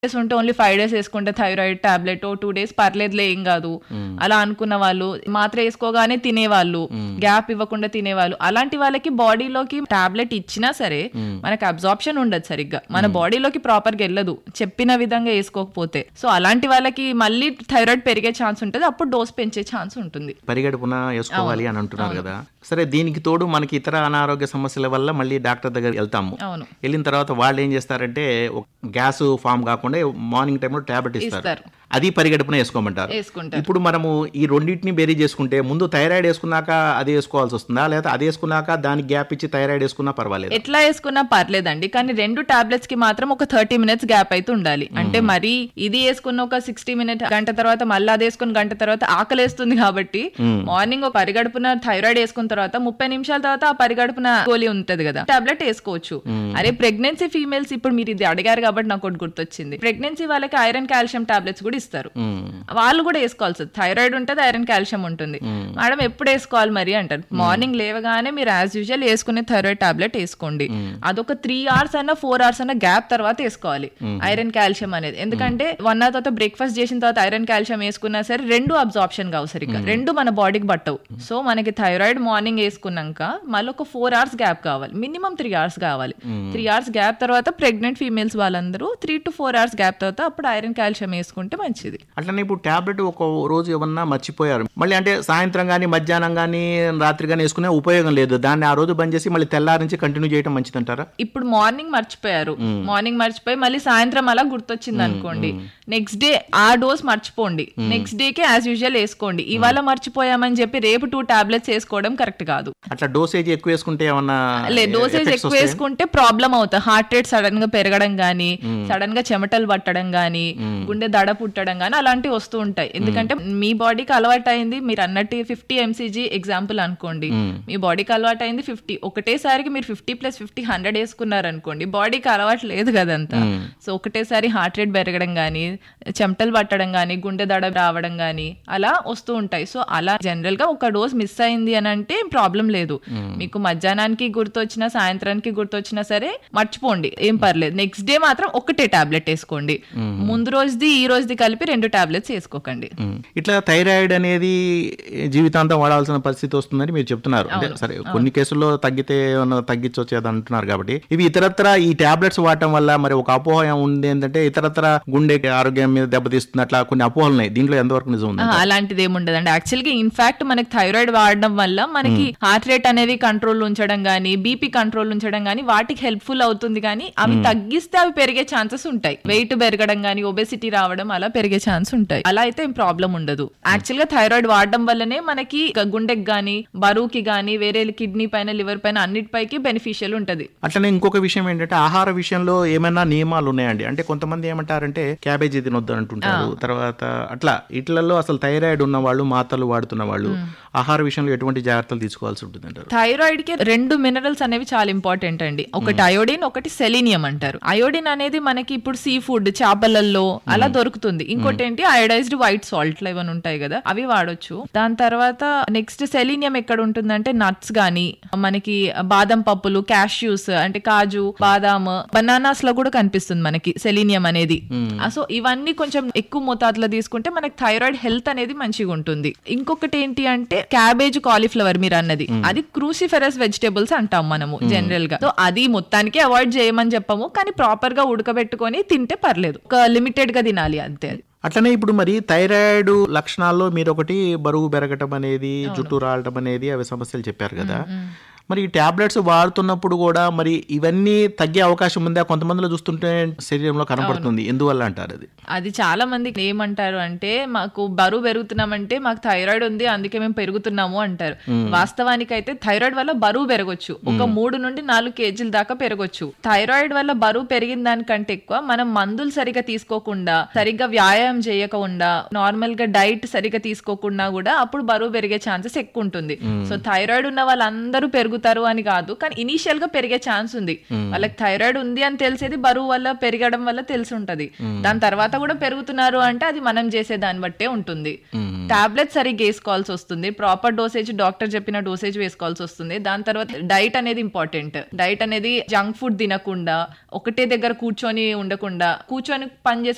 Days ఉంటే only five days వేసుకుంటే thyroid tablet two days పర్లేదులే ఏం కాదు అలా అనుకున్న వాళ్ళు మాత్ర వేసుకోగానే తినేవాళ్ళు గ్యాప్ ఇవ్వకుండా తినేవాళ్ళు అలాంటి వాళ్ళకి బాడీలోకి టాబ్లెట్ ఇచ్చినా సరే మనకి అబ్జార్ప్షన్ ఉండదు సరిగ్గా మన బాడీలోకి ప్రాపర్ గా వెళ్ళదు చెప్పిన విధంగా వేసుకోకపోతే సో అలాంటి వాళ్ళకి మళ్ళీ థైరాయిడ్ పెరిగే ఛాన్స్ ఉంటుంది అప్పుడు డోస్ పెంచే ఛాన్స్ ఉంటుంది పరిగెడుపున వేసుకోవాలి అని అంటున్నారు కదా సరే దీనికి తోడు మనకి ఇతర అనారోగ్య సమస్యల వల్ల మళ్ళీ డాక్టర్ దగ్గర వెళ్తాము అవును వెళ్ళిన తర్వాత వాళ్ళు ఏం చేస్తారంటే ఒక గ్యాస్ ఫామ్ కాకుండా మార్నింగ్ టైంలో టాబ్లెట్ ఇస్తారు ఇస్తారు అది పరిగెడుపున వేసుకోమంటారు వేసుకుంటారు ఇప్పుడు మనము ఈ రెండింటిని బేరీ చేసుకుంటే ముందు థైరాయిడ్ వేసుకున్నాక అది వేసుకోవాల్సి వస్తుందా లేదా అది వేసుకున్నాక దానికి గ్యాప్ ఇచ్చి థైరాయిడ్ వేసుకున్నా పర్వాలేదు ఎట్లా వేసుకున్నా పర్లేదండి కానీ రెండు టాబ్లెట్స్ కి మాత్రం ఒక థర్టీ మినిట్స్ గ్యాప్ అయితే ఉండాలి అంటే మరి ఇది వేసుకున్న ఒక సిక్స్టీ మినిట్ గంట తర్వాత మళ్ళీ అది వేసుకుని గంట తర్వాత ఆకలేస్తుంది కాబట్టి మార్నింగ్ ఒక పరిగడుపున థైరాయిడ్ వేసుకున్న తర్వాత ముప్పై నిమిషాల తర్వాత ఆ పరిగడుపున గోళీ ఉంటది కదా టాబ్లెట్ వేసుకోవచ్చు అరే ప్రెగ్నెన్సీ ఫీమేల్స్ ఇప్పుడు మీరు ఇది అడిగారు కాబట్టి నాకు ఒకటి గుర్తొచ్చింది ప్రెగ్నెన్సీ వాళ్ళకి ఐరన్ కాల్షియం టాబ్లెట్స్ కూడా ఇస్తారు వాళ్ళు కూడా వేసుకోవాల్సి వస్తుంది థైరాయిడ్ ఉంటుంది ఐరన్ కాల్షియం ఉంటుంది మేడం ఎప్పుడు వేసుకోవాలి మరి అంటారు మార్నింగ్ లేవగానే మీరు యాజ్ యూజువల్ వేసుకునే థైరాయిడ్ టాబ్లెట్ వేసుకోండి అదొక త్రీ అవర్స్ అన్న ఫోర్ అవర్స్ అన్న గ్యాప్ తర్వాత వేసుకోవాలి ఐరన్ కాల్షియం అనేది ఎందుకంటే వన్ అవర్ తర్వాత బ్రేక్ఫాస్ట్ చేసిన తర్వాత ఐరన్ కాల్షియం వేసుకున్నా సరే రెండు అబ్జార్ప్షన్ కావు సరిగ్గా రెండు మన బాడీకి పట్టవు సో మనకి థైరాయిడ్ మార్నింగ్ వేసుకున్నాక మళ్ళీ ఒక ఫోర్ అవర్స్ గ్యాప్ కావాలి మినిమం త్రీ అవర్స్ కావాలి త్రీ అవర్స్ గ్యాప్ తర్వాత ప్రెగ్నెంట్ ఫీమేల్స్ వాళ్ళందరూ three to four hours gap తర్వాత అప్పుడు ఐరన్ కాల్షియం వేసుకుంటే మంచిది అట్లనే ఇప్పుడు టాబ్లెట్ ఒక రోజు ఏమన్నా మర్చిపోయారు మళ్ళీ అంటే సాయంత్రం కానీ మధ్యాహ్నం కానీ రాత్రి కానీ వేసుకునే ఉపయోగం లేదు దాన్ని ఆ రోజు బంద్ చేసి మళ్ళీ తెల్లారి నుంచి కంటిన్యూ చేయడం మంచిదంటారా ఇప్పుడు మార్నింగ్ మర్చిపోయారు మార్నింగ్ మర్చిపోయి మళ్ళీ సాయంత్రం అలా గుర్తొచ్చింది అనుకోండి నెక్స్ట్ డే ఆ డోస్ మర్చిపోండి నెక్స్ట్ డే కి యాజ్ యూజువల్ వేసుకోండి ఇవాళ మర్చిపోయామని చెప్పి రేపు టూ టాబ్లెట్స్ వేసుకోవడం కరెక్ట్ కాదు అట్లా డోసేజ్ ఎక్కువ వేసుకుంటే ఏమన్నా లే డోసేజ్ effects ఎక్కువ వస్తాయా? వేసుకుంటే ప్రాబ్లం అవుతుంది హార్ట్ రేట్ సడన్ గా పెరగడం గానీ సడన్ గా చెమటలు పట్టడం గానీ గుండె దడ పుట్టడం గానీ అలాంటివి వస్తూ ఉంటాయి ఎందుకంటే మీ బాడీకి అలవాటు అయింది మీరు అన్నట్టు ఫిఫ్టీ ఎంసీజీ ఎగ్జాంపుల్ అనుకోండి మీ బాడీకి అలవాటు అయింది ఫిఫ్టీ ఒకటేసారికి మీరు ఫిఫ్టీ ప్లస్ ఫిఫ్టీ హండ్రెడ్ వేసుకున్నారు అనుకోండి బాడీకి అలవాటు లేదు కదంతా సో ఒకటేసారి హార్ట్ రేట్ పెరగడం గానీ చెమటలు పట్టడం గానీ గుండె దడ రావడం గానీ అలా వస్తూ ఉంటాయి సో అలా జనరల్ గా ఒక డోస్ మిస్ అయింది అని అంటే ప్రాబ్లం లేదు మీకు మధ్యాహ్నానికి గుర్తొచ్చినా సాయంత్రానికి గుర్తొచ్చినా సరే మర్చిపోండి ఏం పర్లేదు నెక్స్ట్ డే మాత్రం ఒకటే టాబ్లెట్ వేసుకోండి ముందు రోజుది ఈ రోజుది కలిపి రెండు టాబ్లెట్స్ వేసుకోకండి ఉమ్. ఇట్లా థైరాయిడ్ అనేది జీవితాంతం వాడాల్సిన పరిస్థితి వస్తుందని మీరు చెప్తున్నారు అంటే సరే కొన్ని కేసుల్లో తగ్గితే ఏమన్నా తగ్గించవచ్చు అది అంటున్నారు కాబట్టి ఇవి ఇతరత్ర ఈ టాబ్లెట్స్ వాడటం వల్ల మరి ఒక అపోహ ఉంది ఏంటంటే ఇతరత్ర గుండె ఆరోగ్యం మీద దెబ్బతీస్తుంది అట్లా కొన్ని అపోహలు ఉన్నాయి దీంట్లో ఎంతవరకు నిజం ఉంది ఆ, అలాంటిది ఏముండదండి యాక్చువల్ గా ఇన్ఫాక్ట్ మనకి థైరాయిడ్ వాడడం వల్ల మనకి హార్ట్ రేట్ అనేది కంట్రోల్ ఉంచడం గానీ బీపీ కంట్రోల్ ఉంచడం గానీ వాటికి హెల్ప్ఫుల్ అవుతుంది కానీ అవి తగ్గిస్తే అవి పెరిగే ఛాన్సెస్ ఉంటాయి వెయిట్ పెరగడం గానీ ఒబెసిటీ రావడం అలా పెరిగే ఛాన్స్ ఉంటాయి అలా అయితే ఏం ప్రాబ్లం ఉండదు యాక్చువల్ గా థైరాయిడ్ వాడడం వల్లనే మనకి గ- గుండెకి గానీ బరువుకి గానీ వేరే కిడ్నీ పైన లివర్ పైన అన్నిటిపైకి బెనిఫిషియల్ ఉంటది అట్లనే ఇంకొక విషయం ఏంటంటే ఆహార విషయంలో ఏమైనా నియమాలు ఉన్నాయండి అంటే కొంతమంది ఏమంటారంటే క్యాబేజీ తినొద్దు అంటుంటారు తర్వాత అట్లా ఇట్లలో అసలు థైరాయిడ్ ఉన్న వాళ్ళు మాత్రలు వాడుతున్న వాళ్ళు ఆహార విషయంలో ఎటువంటి జాగ్రత్తలు తీసుకోవాల్సి ఉంటుంది అంటారు థైరాయిడ్ కి రెండు మినరల్స్ అనేవి చాలా ఇంపార్టెంట్ అండి ఒకటి అయోడిన్ ఒకటి సెలీనియం అంటారు అయోడిన్ అనేది మనకి ఇప్పుడు సీ ఫుడ్ చేపలలో అలా దొరుకుతుంది ఇంకోటి ఏంటి అయోడైజ్డ్ వైట్ సాల్ట్ ఇవన్నీ ఉంటాయి కదా అవి వాడొచ్చు దాని తర్వాత నెక్స్ట్ సెలీనియం ఎక్కడ ఉంటుందంటే నట్స్ గానీ మనకి బాదం పప్పులు క్యాష్యూస్ అంటే కాజు బాదాం బనానాస్ లో కూడా కనిపిస్తుంది మనకి సెలీనియం అనేది సో ఇవన్నీ కొంచెం ఎక్కువ మోతాదులో తీసుకుంటే మనకి థైరాయిడ్ హెల్త్ అనేది మంచిగా ఉంటుంది ఇంకొకటి ఏంటి అంటే క్యాబేజ్ కాలీఫ్లవర్ మీరు అన్నది అది క్రూసిఫెరస్ వెజిటేబుల్స్ అంటాం మనము జనరల్ గా సో అది మొత్తానికి అవాయిడ్ చేయమని చెప్పము కానీ ప్రాపర్ గా ఉడకబెట్టుకొని తింటే పర్లేదు ఒక లిమిటెడ్ గా తినాలి అంతే అది అట్లనే ఇప్పుడు మరి థైరాయిడ్ లక్షణాల్లో మీరు ఒకటి బరువు పెరగటం అనేది జుట్టు రాలటం అనేది అవి సమస్యలు చెప్పారు కదా మరి ఈ టాబ్లెట్స్ వాడుతున్నప్పుడు కూడా మరి ఇవన్నీ తగ్గే అవకాశం ఉందా కొంతమందిలో చూస్తుంటే శరీరంలో కనపడుతుంది ఎందువల్ల అంటారు అది అది చాలా మంది ఏమంటారు అంటే మాకు బరువు పెరుగుతున్నామంటే మాకు థైరాయిడ్ ఉంది అందుకే మేము పెరుగుతున్నాము అంటారు వాస్తవానికి అయితే థైరాయిడ్ వల్ల బరువు పెరగొచ్చు ఒక మూడు నుండి నాలుగు కేజీల దాకా పెరగొచ్చు థైరాయిడ్ వల్ల బరువు పెరిగిన దానికంటే ఎక్కువ మనం మందులు సరిగా తీసుకోకుండా సరిగ్గా వ్యాయామం చేయకుండా నార్మల్ గా డైట్ సరిగా తీసుకోకుండా కూడా అప్పుడు బరువు పెరిగే ఛాన్సెస్ ఎక్కువ ఉంటుంది సో థైరాయిడ్ ఉన్న వాళ్ళందరూ పెరుగుతారు అని కాదు కానీ ఇనీషియల్ గా పెరిగే ఛాన్స్ ఉంది వాళ్ళకి థైరాయిడ్ ఉంది అని తెలిసేది బరువు వల్ల పెరగడం వల్ల తెలిసి ఉంటది దాని తర్వాత కూడా పెరుగుతున్నారు అంటే అది మనం చేసే దాన్ని బట్టే ఉంటుంది టాబ్లెట్ సరిగ్గా వేసుకోవాల్సి వస్తుంది ప్రాపర్ డోసేజ్ డాక్టర్ చెప్పిన డోసేజ్ వేసుకోవాల్సి వస్తుంది దాని తర్వాత డైట్ అనేది ఇంపార్టెంట్ డైట్ అనేది జంక్ ఫుడ్ తినకుండా ఒకటే దగ్గర కూర్చొని ఉండకుండా కూర్చొని పని చేసే